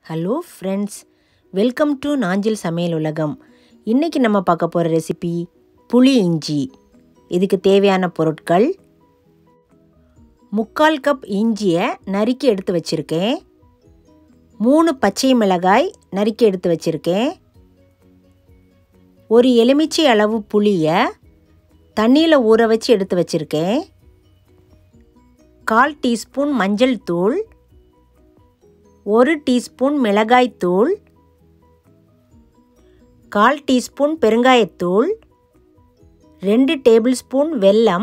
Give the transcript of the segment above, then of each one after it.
hello friends welcome to Nanjil சமையல் உலகம் இன்றைக்கி நம்ம பார்க்க போகிற ரெசிபி புளி இஞ்சி இதுக்கு தேவையான பொருட்கள் முக்கால் கப் இஞ்சியை நறுக்கி எடுத்து வச்சுருக்கேன் மூணு பச்சை மிளகாய் நறுக்கி எடுத்து வச்சுருக்கேன் ஒரு எலுமிச்சை அளவு புளியை தண்ணியில் ஊற வச்சு எடுத்து வச்சுருக்கேன் கால் டீஸ்பூன் மஞ்சள் தூள் ஒரு டீஸ்பூன் மிளகாய்த்தூள் கால் டீஸ்பூன் பெருங்காயத்தூள் ரெண்டு டேபிள் ஸ்பூன் வெல்லம்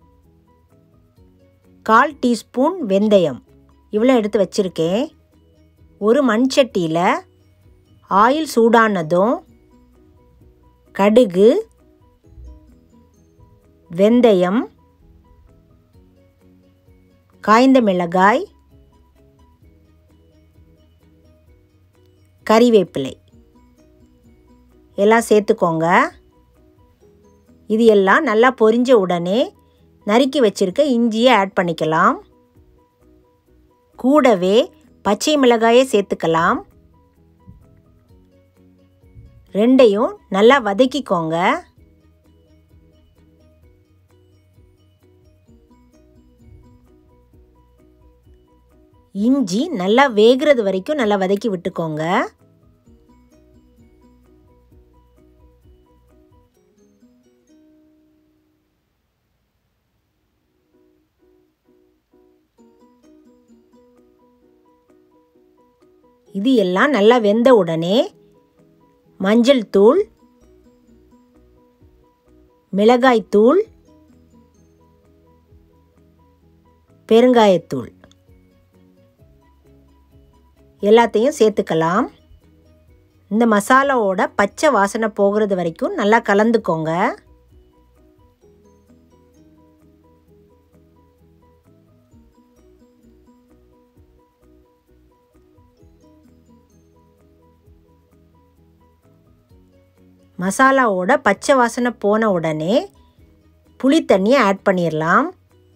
கால் டீஸ்பூன் வெந்தயம் இவ்வளோ எடுத்து வச்சுருக்கேன் ஒரு மண் சட்டியில் ஆயில் சூடானதும் கடுகு வெந்தயம் காய்ந்த மிளகாய் கறிவேப்பிலை எல்லாம் சேர்த்துக்கோங்க இது எல்லாம் நல்லா பொரிஞ்ச உடனே நறுக்கி வச்சுருக்க இஞ்சியை ஆட் பண்ணிக்கலாம் கூடவே பச்சை மிளகாயை சேர்த்துக்கலாம் ரெண்டையும் நல்லா வதக்கிக்கோங்க இஞ்சி நல்லா வேகிறது வரைக்கும் நல்லா வதக்கி விட்டுக்கோங்க இது எல்லாம் நல்லா வெந்த உடனே மஞ்சள் தூள் மிளகாய்த்தூள் பெருங்காயத்தூள் எல்லாத்தையும் சேர்த்துக்கலாம் இந்த மசாலாவோட பச்சை வாசனை போகிறது வரைக்கும் நல்லா கலந்துக்கோங்க மசாலாவோட பச்சை வாசனை போன உடனே புளி தண்ணியை ஆட் பண்ணிடலாம்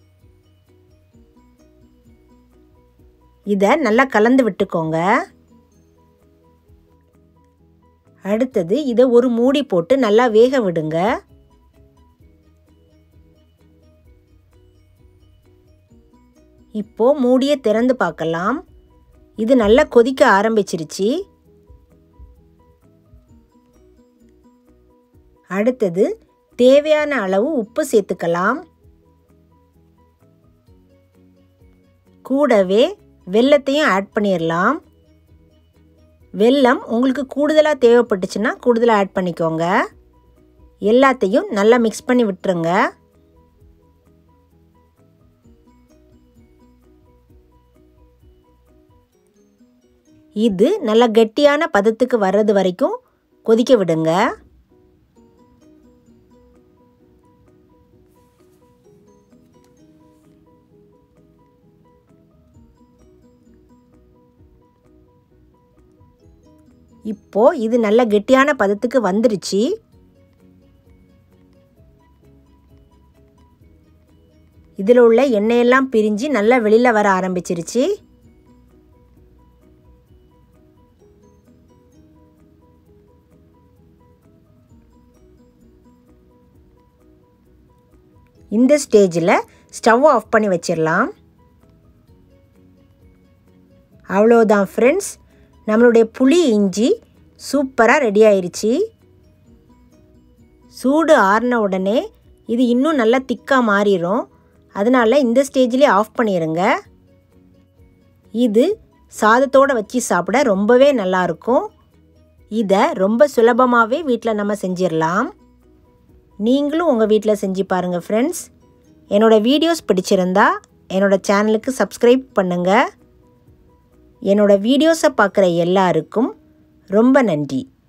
இதை நல்லா கலந்து விட்டுக்கோங்க அடுத்தது இதை ஒரு மூடி போட்டு நல்லா வேக விடுங்க இப்போ மூடியை திறந்து பார்க்கலாம் இது நல்லா கொதிக்க ஆரம்பிச்சிருச்சு அடுத்தது தேவையான அளவு உப்பு சேர்த்துக்கலாம் கூடவே வெல்லத்தையும் ஆட் பண்ணிடலாம் வெல்லம் உங்களுக்கு கூடுதலாக தேவைப்பட்டுச்சுன்னா கூடுதலாக ஆட் பண்ணிக்கோங்க எல்லாத்தையும் நல்லா மிக்ஸ் பண்ணி விட்டுருங்க இது நல்லா கெட்டியான பதத்துக்கு வர்றது வரைக்கும் கொதிக்க விடுங்க இப்போ இது நல்ல கெட்டியான பதத்துக்கு வந்துருச்சு இதில் உள்ள எண்ணெயெல்லாம் பிரிஞ்சு நல்லா வெளியில் வர ஆரம்பிச்சிருச்சு இந்த ஸ்டேஜில் ஸ்டவ் ஆஃப் பண்ணி வச்சிடலாம் அவ்வளோதான் ஃப்ரெண்ட்ஸ் நம்மளுடைய புளி இஞ்சி சூப்பராக ரெடி ஆயிடுச்சு சூடு ஆறின உடனே இது இன்னும் நல்லா திக்காக மாறிடும் அதனால் இந்த ஸ்டேஜ்லேயே ஆஃப் பண்ணிடுங்க இது சாதத்தோடு வச்சு சாப்பிட ரொம்பவே நல்லாயிருக்கும் இதை ரொம்ப சுலபமாகவே வீட்டில் நம்ம செஞ்சிடலாம் நீங்களும் உங்கள் வீட்டில் செஞ்சு பாருங்கள் ஃப்ரெண்ட்ஸ் என்னோடய வீடியோஸ் பிடிச்சிருந்தா என்னோடய சேனலுக்கு சப்ஸ்கிரைப் பண்ணுங்கள் என்னோடய வீடியோஸை பார்க்குற எல்லாருக்கும் ரொம்ப நன்றி